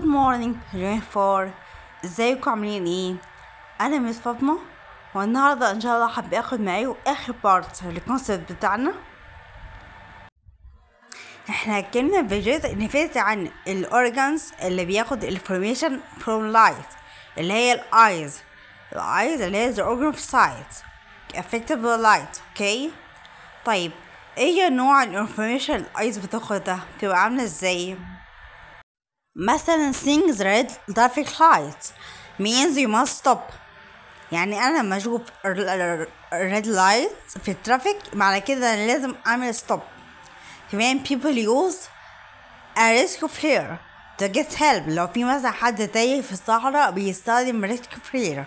morning جيم فور ازيكم عاملين ايه انا مس فاطمه والنهارده ان شاء الله حابه اخد معاكم اخر بارت الكونسيبت بتاعنا احنا اتكلمنا في الفيديوهات اللي فاتت عن الاورجانز اللي بياخد الانفورميشن from light اللي هي الايز الايز اللي هي the organ of sight affected by light اوكي طيب ايه نوع الانفورميشن الايز بتاخدها بتبقى عامله ازاي مثلا seeing the red traffic light means you must stop يعني انا لما اشوف red light في الترافيك معنى كده انا لازم اعمل stop كمان people use a rescue flare to get help لو في مثلا حد تايه في الصحراء بيستخدم rescue flare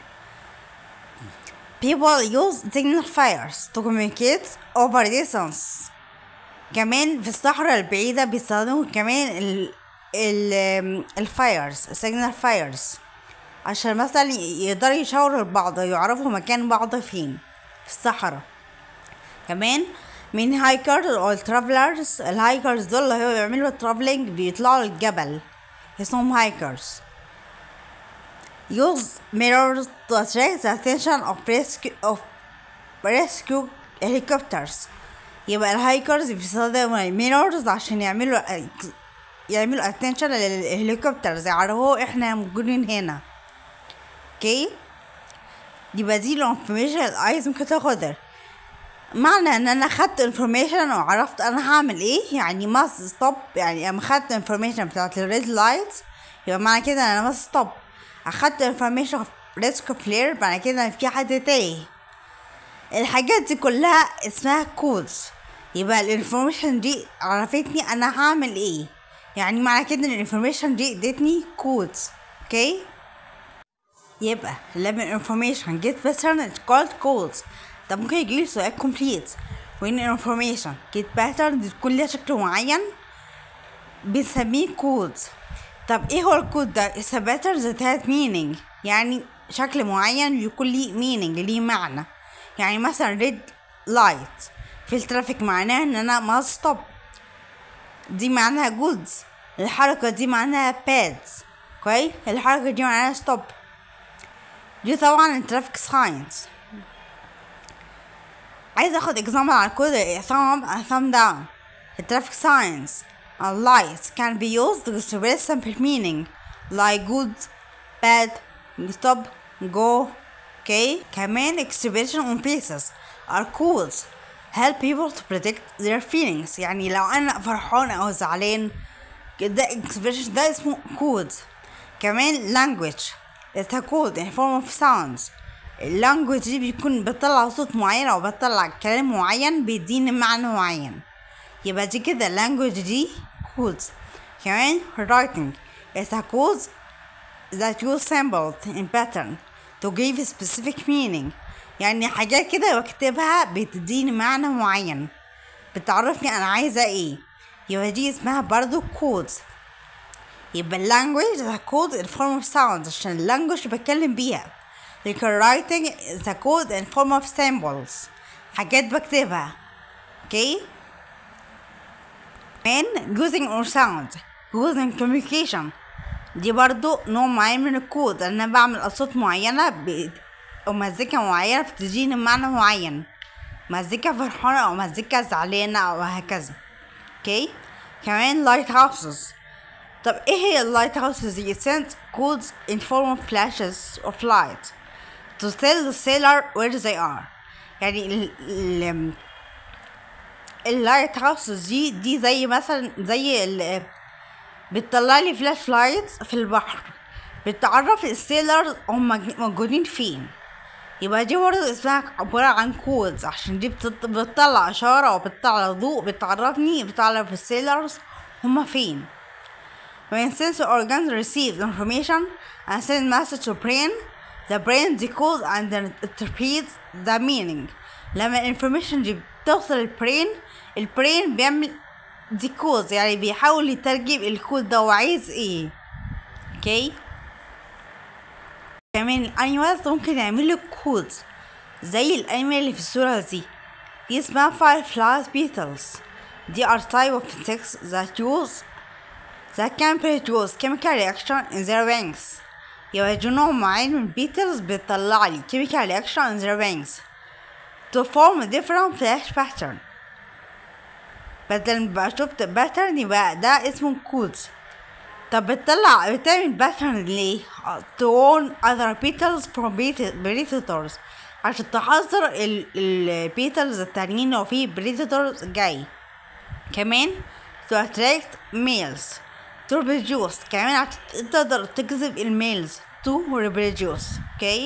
people use signal fires to communicate over distance كمان في الصحراء البعيدة بيستخدموا كمان ال ال الفايرز سيجنال فايرز عشان مثلا يقدروا يشاوروا لبعض يعرفوا مكان بعض فين في الصحراء كمان من هايكرز او الترافلرز الهايكرز دول اللي هو بيعملوا ترافلينج بيطلعوا الجبل اسمهم هايكرز use mirrors to attract the attention of rescue of rescue helicopters يبقى الهايكرز بيستخدموا الميرورز عشان يعملوا يعملوا اتنشن للهليكوبترز يعرفوا احنا موجودين هنا اوكي يبقى دي الانفورميشن الايز ممكن تاخدها معنى ان انا خدت انفورميشن وعرفت انا هعمل ايه يعني ماست ستوب يعني اما خدت انفورميشن بتاعت الريد لايت يبقى معنى كده انا ماست ستوب اخدت انفورميشن ريسك فلير معنى كده ان في حد تايه الحاجات دي كلها اسمها كودز يبقى الانفورميشن دي عرفتني انا هعمل ايه يعني معنى كده ان الانفورميشن دي ادتني كودز اوكي يبقى لما الانفورميشن get pattern it's called codes طب ممكن يجيلي سؤال complete وان الانفورميشن get pattern دي تكون ليها شكل معين بنسميه كودز طب ايه هو الكود ده it's a pattern that has meaning يعني شكل معين بيكون ليه meaning ليه معنى يعني مثلا red light في الترافيك معناه ان انا must stop دي معناها goods الحركة دي معناها pads كويس الحركة دي معناها stop دي طبعا الترافيك ساينس عايز اخد اكزامبل على كود thumb and thumb down الترافيك ساينس and lights can be used to express simple meaning like good bad stop go okay كمان expression on faces are codes help people to predict their feelings يعني لو انا فرحان او زعلان ده expression ده اسمه codes كمان language it's a code in form of sounds اللانجوج دي بيكون بتطلع صوت معين او بتطلع كلام معين بيديني معنى معين يبقى دي كده اللانجوج دي codes كمان writing it's a code that use symbols in pattern to give a specific meaning يعني حاجات كده بكتبها بتديني معنى معين بتعرفني انا عايزة ايه يبقى دي اسمها برضو codes يبقى language is a code in form of sounds عشان اللانجوج بتكلم بيها لكن writing is a code in form of symbols حاجات بكتبها اوكي okay? كمان using or sound using communication دي برضو نوع معين من الكود انا بعمل اصوات معينة ب... او مزيكا معينة بتديني معنى معين مزيكا فرحانة او مزيكا زعلانة او هكذا اوكي okay? كمان light houses طب ايه هي اللايت هاوسز دي send codes in form of flashes of light to tell the sailor where they are يعني ال ال اللايت هاوسز دي دي زي مثلا زي ال بتطلع لي فلاش لايت في البحر بتعرف السيلرز هم موجودين فين يبقى دي برضه اسمها عبارة عن كودز عشان دي بتطلع إشارة أو بتطلع ضوء بتعرفني بتعرف السيلرز هما فين When sensory organs receive information and send message to brain, the brain decodes and then interprets the meaning. لما الانفورميشن دي بتوصل البرين البرين بيعمل ديكوز يعني بيحاول يترجم الكود ده وعايز ايه اوكي okay. كمان الانيمالز ممكن يعملوا كود زي الانيمال اللي في الصورة دي دي اسمها fireflies beetles دي are type of insects that use that can produce chemical reaction in their wings يبقى دي نوع معين من beetles بيطلع لي chemical reaction in their wings to form a different flash pattern بدل ما بقى شفت pattern يبقى ده اسمه codes طب بتطلع بتعمل pattern ليه؟ to warn other beetles from predators عشان تحذر ال ال beetles التانيين لو في predators جاي كمان to attract males to reproduce كمان عشان تقدر تجذب الميلز to reproduce okay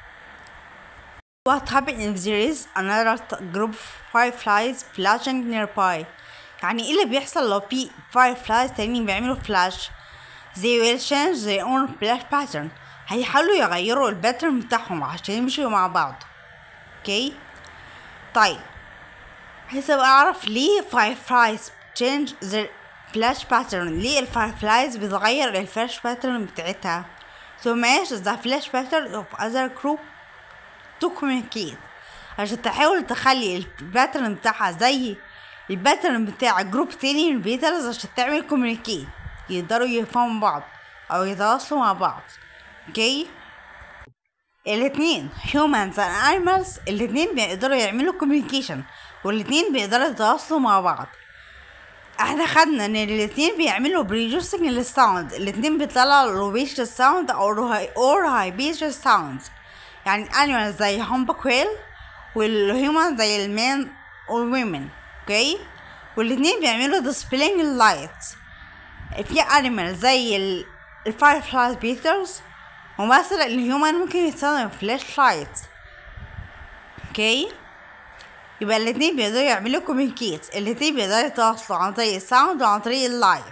what happens if there is another group of fireflies flashing nearby يعني ايه اللي بيحصل لو في fireflies تانيين بيعملوا flash they will change their own flash pattern هيحاولوا يغيروا الباترن بتاعهم عشان يمشوا مع بعض اوكي طيب عايز ابقى اعرف ليه fireflies change their flash pattern ليه الفايرفلايز بتغير الفلاش باترن بتاعتها to match the flash pattern of other group to communicate عشان تحاول تخلي الباترن بتاعها زي الباترن بتاع جروب تاني من البيتلز عشان تعمل كوميونيكيت يقدروا يفهموا بعض او يتواصلوا مع بعض اوكي الاتنين humans and animals الاتنين بيقدروا يعملوا communication والاتنين بيقدروا يتواصلوا مع بعض احنا خدنا ان الاتنين بيعملوا producing للساوند الاتنين بيطلعوا low pitch sound او or high pitch sound يعني animals زي humpback whale والhuman زي المان والwomen اوكي والاتنين بيعملوا displaying lights في animal زي ال الفايرفلاي بيترز ومثلا الهيومن ممكن يستخدم فلاش لايت اوكي يبقى الاتنين بيقدروا يعملوا كوميونيكيت الاتنين بيقدروا يتواصلوا عن طريق الساوند وعن طريق اللايت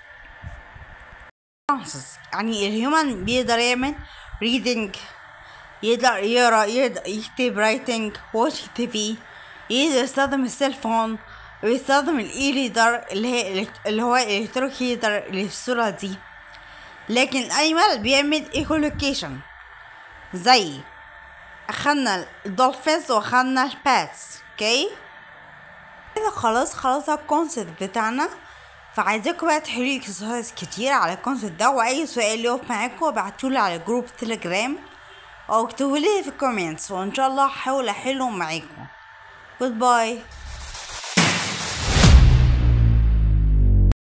يعني الهيومن بيقدر يعمل reading يقدر يقرا يقدر يكتب رايتنج واتش تي في يقدر يستخدم السيلفون ويستخدم الاي ريدر اللي هي اللي هو الالكتريك ريدر اللي في الصورة دي لكن الانيمال بيعمل ايكولوكيشن زي اخدنا الدولفينز واخدنا الباتس اوكي كده خلاص خلاص الكونسيبت بتاعنا فعايزاكم بقى تحلوا اكسرسايز كتير على الكونسيبت ده واي سؤال يقف معاكم ابعتولي على جروب تليجرام او اكتبولي في الكومنتس وان شاء الله هحاول احله معاكم جود باي